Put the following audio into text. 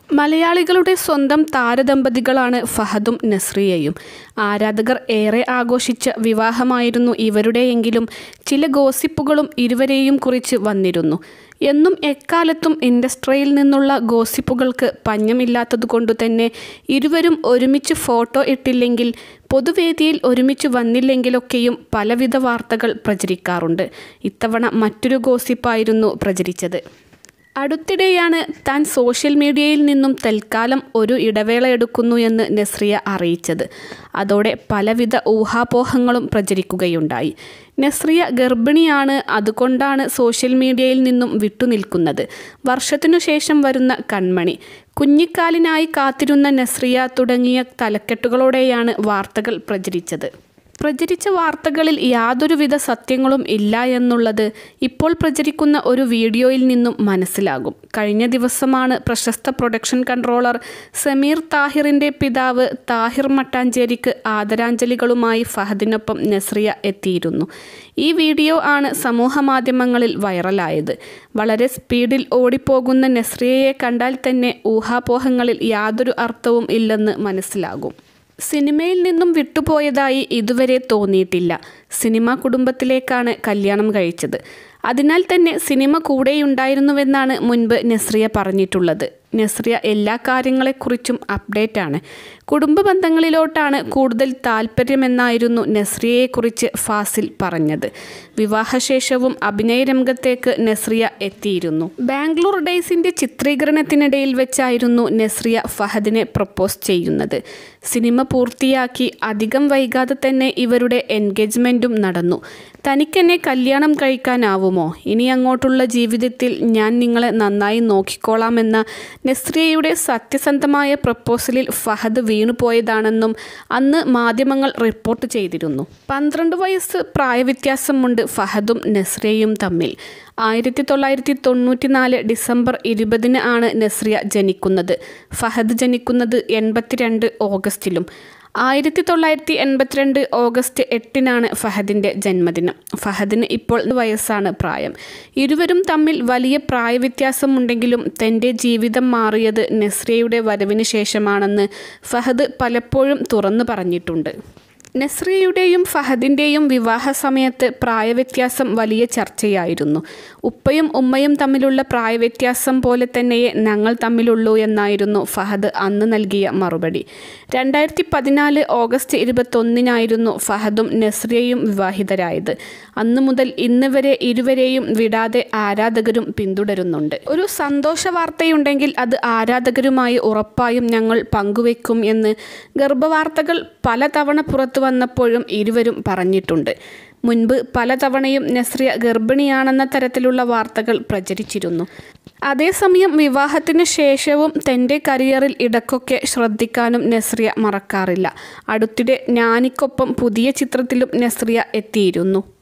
മലയാളികളുടെ സ്വന്തം താരദമ്പതികളാണ് ഫഹദും നസ്രിയയും ആരാധകർ ഏറെ ആഘോഷിച്ച വിവാഹമായിരുന്നു ഇവരുടെയെങ്കിലും ചില ഗോസിപ്പുകളും ഇരുവരെയും കുറിച്ച് വന്നിരുന്നു എന്നും എക്കാലത്തും ഇൻഡസ്ട്രിയിൽ നിന്നുള്ള ഗോസിപ്പുകൾക്ക് പഞ്ഞമില്ലാത്തതുകൊണ്ടു തന്നെ ഇരുവരും ഒരുമിച്ച് ഫോട്ടോ ഇട്ടില്ലെങ്കിൽ പൊതുവേദിയിൽ ഒരുമിച്ച് വന്നില്ലെങ്കിലൊക്കെയും പലവിധ വാർത്തകൾ പ്രചരിക്കാറുണ്ട് ഇത്തവണ മറ്റൊരു ഗോസിപ്പായിരുന്നു പ്രചരിച്ചത് അടുത്തിടെയാണ് താൻ സോഷ്യൽ മീഡിയയിൽ നിന്നും തൽക്കാലം ഒരു ഇടവേള എടുക്കുന്നു എന്ന് നസ്രിയ അറിയിച്ചത് അതോടെ പലവിധ ഊഹാപോഹങ്ങളും പ്രചരിക്കുകയുണ്ടായി നസ്രിയ ഗർഭിണിയാണ് അതുകൊണ്ടാണ് സോഷ്യൽ മീഡിയയിൽ നിന്നും വിട്ടുനിൽക്കുന്നത് വർഷത്തിനു ശേഷം വരുന്ന കൺമണി കുഞ്ഞിക്കാലിനായി കാത്തിരുന്ന നസ്രിയ തുടങ്ങിയ തലക്കെട്ടുകളോടെയാണ് വാർത്തകൾ പ്രചരിച്ചത് പ്രചരിച്ച വാർത്തകളിൽ യാതൊരുവിധ സത്യങ്ങളും ഇല്ല എന്നുള്ളത് ഇപ്പോൾ പ്രചരിക്കുന്ന ഒരു വീഡിയോയിൽ നിന്നും മനസ്സിലാകും കഴിഞ്ഞ ദിവസമാണ് പ്രശസ്ത പ്രൊഡക്ഷൻ കൺട്രോളർ സമീർ താഹിറിൻ്റെ പിതാവ് താഹിർ മട്ടാഞ്ചേരിക്ക് ആദരാഞ്ജലികളുമായി ഫഹദിനൊപ്പം നസ്രിയ എത്തിയിരുന്നു ഈ വീഡിയോ ആണ് സമൂഹ മാധ്യമങ്ങളിൽ വൈറലായത് വളരെ സ്പീഡിൽ ഓടിപ്പോകുന്ന നസ്രിയയെ കണ്ടാൽ തന്നെ ഊഹാപോഹങ്ങളിൽ യാതൊരു അർത്ഥവും ഇല്ലെന്ന് മനസ്സിലാകും സിനിമയിൽ നിന്നും വിട്ടുപോയതായി ഇതുവരെ തോന്നിയിട്ടില്ല സിനിമാ കുടുംബത്തിലേക്കാണ് കല്യാണം കഴിച്ചത് അതിനാൽ തന്നെ സിനിമ കൂടെയുണ്ടായിരുന്നുവെന്നാണ് മുൻപ് നസ്രിയ പറഞ്ഞിട്ടുള്ളത് നസ്രിയ എല്ലാ കാര്യങ്ങളെക്കുറിച്ചും അപ്ഡേറ്റ് ആണ് കുടുംബ ബന്ധങ്ങളിലോട്ടാണ് കൂടുതൽ താല്പര്യമെന്നായിരുന്നു നസ്രിയയെക്കുറിച്ച് ഫാസിൽ പറഞ്ഞത് വിവാഹശേഷവും അഭിനയ രംഗത്തേക്ക് നസ്രിയ എത്തിയിരുന്നു ബാംഗ്ലൂർ ഡേയ്സിന്റെ ചിത്രീകരണത്തിനിടയിൽ വെച്ചായിരുന്നു നസ്രിയ ഫഹദിനെ പ്രപ്പോസ് ചെയ്യുന്നത് സിനിമ പൂർത്തിയാക്കി അധികം വൈകാതെ തന്നെ ഇവരുടെ എൻഗേജ്മെൻറ്റും നടന്നു തനിക്കെന്നെ കല്യാണം കഴിക്കാനാവുമോ ഇനി അങ്ങോട്ടുള്ള ജീവിതത്തിൽ ഞാൻ നിങ്ങളെ നന്നായി നോക്കിക്കോളാമെന്ന നസ്രിയയുടെ സത്യസന്ധമായ പ്രപ്പോസലിൽ ഫഹദ് വീണുപോയതാണെന്നും അന്ന് മാധ്യമങ്ങൾ റിപ്പോർട്ട് ചെയ്തിരുന്നു പന്ത്രണ്ട് വയസ്സ് പ്രായവ്യത്യാസമുണ്ട് ഫഹദും നസ്രിയയും തമ്മിൽ ആയിരത്തി തൊള്ളായിരത്തി തൊണ്ണൂറ്റി നാല് ഡിസംബർ ഇരുപതിന് ആണ് നസ്രിയ ജനിക്കുന്നത് ഫഹദ് ജനിക്കുന്നത് എൺപത്തിരണ്ട് ഓഗസ്റ്റിലും ആയിരത്തി തൊള്ളായിരത്തി എൺപത്തിരണ്ട് ഓഗസ്റ്റ് എട്ടിനാണ് ഫഹദിൻ്റെ ജന്മദിനം ഫഹദിന് ഇപ്പോൾ വയസ്സാണ് പ്രായം ഇരുവരും തമ്മിൽ വലിയ പ്രായവ്യത്യാസമുണ്ടെങ്കിലും തൻ്റെ ജീവിതം മാറിയത് നസ്രിയയുടെ വരവിന് ശേഷമാണെന്ന് ഫഹദ് പലപ്പോഴും തുറന്നു പറഞ്ഞിട്ടുണ്ട് നസ്രിയയുടെയും ഫഹദിൻ്റെയും വിവാഹ സമയത്ത് പ്രായവ്യത്യാസം വലിയ ചർച്ചയായിരുന്നു ഉപ്പയും ഉമ്മയും തമ്മിലുള്ള പ്രായവ്യത്യാസം പോലെ തന്നെയേ ഞങ്ങൾ തമ്മിലുള്ളൂ എന്നായിരുന്നു ഫഹദ് അന്ന് നൽകിയ മറുപടി രണ്ടായിരത്തി പതിനാല് ഓഗസ്റ്റ് ഇരുപത്തൊന്നിനായിരുന്നു ഫഹദും നസ്രിയയും വിവാഹിതരായത് അന്നു മുതൽ ഇന്ന് വരെ ഇരുവരെയും വിടാതെ ആരാധകരും പിന്തുടരുന്നുണ്ട് ഒരു സന്തോഷ വാർത്തയുണ്ടെങ്കിൽ അത് ആരാധകരുമായി ഉറപ്പായും ഞങ്ങൾ പങ്കുവെക്കും എന്ന് ഗർഭവാർത്തകൾ പലതവണ പുറത്തു വന്നപ്പോഴും ഇരുവരും പറഞ്ഞിട്ടുണ്ട് മുൻപ് പലതവണയും നസ്രിയ ഗർഭിണിയാണെന്ന തരത്തിലുള്ള വാർത്തകൾ പ്രചരിച്ചിരുന്നു അതേസമയം വിവാഹത്തിന് ശേഷവും തൻ്റെ കരിയറിൽ ഇടയ്ക്കൊക്കെ ശ്രദ്ധിക്കാനും നസ്രിയ മറക്കാറില്ല അടുത്തിടെ ഞാനിക്കൊപ്പം പുതിയ ചിത്രത്തിലും നസ്രിയ എത്തിയിരുന്നു